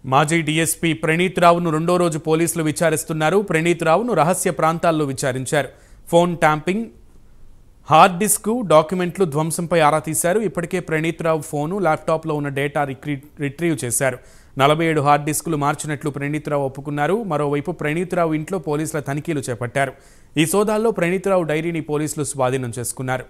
మాజీ డీఎస్పీ ప్రణీత్ రావును రెండో రోజు పోలీసులు విచారిస్తున్నారు ప్రణీత్ రావును రహస్య ప్రాంతాల్లో విచారించారు ఫోన్ ట్యాంపింగ్ హార్డ్ డిస్క్ డాక్యుమెంట్లు ధ్వంసంపై ఆరా తీశారు ఇప్పటికే ప్రణీత్ రావు ఫోను ల్యాప్టాప్లో ఉన్న డేటా రిక్రీ రిట్రీవ్ చేశారు నలభై ఏడు హార్డ్ డిస్కులు మార్చినట్లు ప్రణీత్ రావు ఒప్పుకున్నారు మరోవైపు ప్రణీత్ రావు ఇంట్లో పోలీసుల తనిఖీలు చేపట్టారు ఈ సోదాల్లో ప్రణీత్ రావు డైరీని పోలీసులు స్వాధీనం చేసుకున్నారు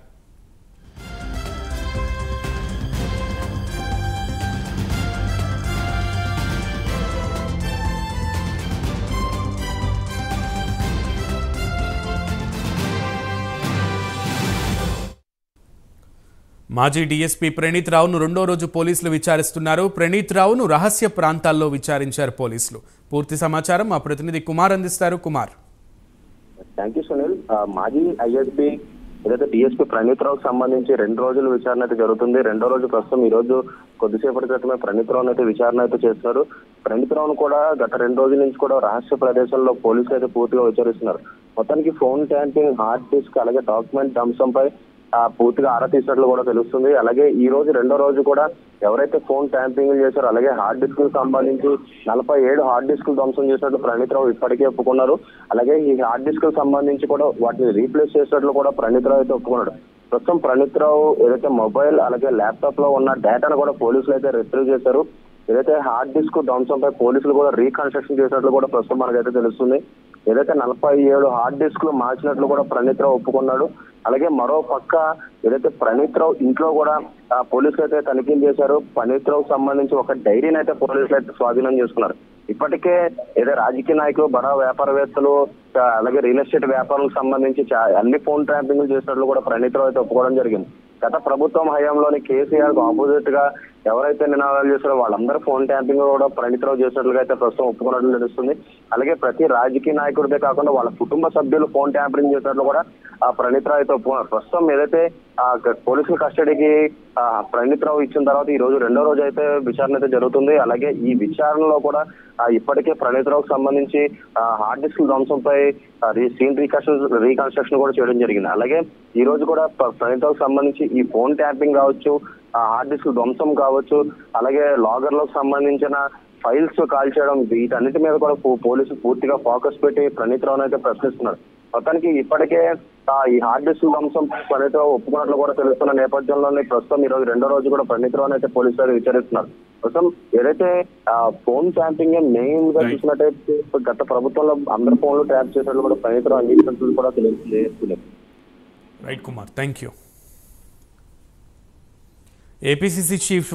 మాజీ డీఎస్పీ ప్రణీత్ రావును రెండో రోజు పోలీసులు విచారిస్తున్నారు ప్రణీత్ రావును రహస్య ప్రాంతాల్లో విచారించారు పోలీసులు పూర్తి సమాచారం మా ప్రతినిధి కుమార్ అందిస్తారు కుమార్ థ్యాంక్ యూ సునీల్ ఆ, మాజీ ఐఎస్పీ ఏదైతే డిఎస్పీ ప్రణీత్ రావుకి సంబంధించి రెండు రోజులు విచారణ అయితే జరుగుతుంది రెండో రోజు ప్రస్తుతం ఈ రోజు కొద్దిసేపటి క్రితమే ప్రణీత్ రావును అయితే విచారణ అయితే చేస్తున్నారు ప్రణీత్ రావును కూడా గత రెండు రోజుల నుంచి కూడా రహస్య ప్రదేశంలో పోలీసులు అయితే పూర్తిగా విచారిస్తున్నారు మొత్తానికి ఫోన్ ట్యాంపింగ్ హార్డ్ డిస్క్ అలాగే డాక్యుమెంట్ అంశంపై ఆ, పూర్తిగా ఆరా తీసినట్లు కూడా తెలుస్తుంది అలాగే ఈ రోజు రెండో రోజు కూడా ఎవరైతే ఫోన్ ట్యాంపింగ్ చేశారో అలాగే హార్డ్ డిస్క్ కు సంబంధించి నలభై ఏడు హార్డ్ డిస్క్ ధ్వంసం చేసినట్లు ప్రణీత్ రావు ఇప్పటికే ఒప్పుకున్నారు అలాగే ఈ హార్డ్ డిస్క్ కు సంబంధించి కూడా వాటిని రీప్లేస్ చేసినట్లు కూడా ప్రణీత్ రావు అయితే ఒప్పుకున్నాడు ప్రస్తుతం ప్రణీత్ రావు ఏదైతే మొబైల్ అలాగే ల్యాప్టాప్ లో ఉన్న డేటాను కూడా పోలీసులు అయితే రిట్రీవ్ చేశారు ఏదైతే హార్డ్ డిస్క్ ధ్వంసంపై పోలీసులు కూడా రీకన్స్ట్రక్షన్ చేసినట్లు కూడా ప్రస్తుతం మనకైతే తెలుస్తుంది ఏదైతే నలభై ఏడు హార్డ్ డిస్క్లు మార్చినట్లు కూడా ప్రణీత్ రావు ఒప్పుకున్నాడు అలాగే మరో పక్క ఏదైతే ప్రణీత్ రావు ఇంట్లో కూడా ఆ, పోలీసులు అయితే తనిఖీలు చేశారు ప్రణీత్ రావుకు సంబంధించి ఒక డైరీని అయితే పోలీసులు అయితే స్వాధీనం చేసుకున్నారు ఇప్పటికే ఏదో రాజకీయ నాయకులు బడా వ్యాపారవేత్తలు ఆ, అలాగే రియల్ ఎస్టేట్ వ్యాపారాలకు సంబంధించి చా- అన్ని ఫోన్ ట్రాపింగ్లు చేసినట్లు కూడా ప్రణీత్ రావు అయితే ఒప్పుకోవడం జరిగింది గత ప్రభుత్వం హయాంలోని కేసీఆర్ కు ఆపోజిట్ గా ఎవరైతే నినాదాలు చేశారో వాళ్ళందరూ ఫోన్ ట్యాంపింగ్ కూడా ప్రణీత్ రావు చేసినట్లుగా అయితే ప్రస్తుతం ఒప్పుకున్నట్లు తెలుస్తుంది అలాగే ప్రతి రాజకీయ నాయకుడిదే కాకుండా వాళ్ళ కుటుంబ సభ్యులు ఫోన్ ట్యాంపరింగ్ చేసినట్లు కూడా ఆ ప్రణీత్ రావు అయితే ఒప్పుకున్నారు ప్రస్తుతం ఏదైతే ఆ గ- పోలీసుల కస్టడీకి ఆ ప్రణీత్ రావు ఇచ్చిన తర్వాత ఈ రోజు రెండో రోజు అయితే విచారణ అయితే జరుగుతుంది అలాగే ఈ విచారణలో కూడా ఆ, ఇప్పటికే ప్రణీత్ రావుకు సంబంధించి ఆ, హార్డ్ డిస్క్ ధ్వంసంపై ఆ, రీ- సీన్ రీకన్స్ట్రక్షన్ రీకన్స్ట్రక్షన్ కూడా చేయడం జరిగింది అలాగే ఈ రోజు కూడా ప్ర- ప్రణీత్ రావుకు సంబంధించి ఈ ఫోన్ ట్యాపింగ్ కావచ్చు ఆ, హార్డ్ డిస్క్ ధ్వంసం కావచ్చు అలాగే లాగర్లకు సంబంధించిన ఫైల్స్ కాల్ చేయడం వీటన్నిటి మీద కూడా పో- పోలీసులు పూర్తిగా ఫోకస్ పెట్టి ప్రణీత్ రావును అయితే ప్రశ్నిస్తున్నారు మొత్తానికి ఇప్పటికే ఆ, ఈ హార్డ్ డిస్క్ అంశం ప్రణీత్ రావు ఒప్పుకున్నట్లు కూడా తెలుస్తున్న నేపథ్యంలోనే ప్రస్తుతం ఈ రోజు రెండో రోజు కూడా ప్రణీత్ రావు అయితే పోలీసులు అయితే విచారిస్తున్నారు ప్రస్తుతం ఏదైతే ఆ, ఫోన్ ట్యాంపింగ్ మెయిన్ గా Right. చూసినట్టయితే గత ప్రభుత్వంలో అందరి ఫోన్లు ట్యాప్ చేసినట్లు కూడా ప్రణీత్ రావు అంగీకరించినట్లు కూడా తెలుస్తుంది right Kumar thank you APCC chief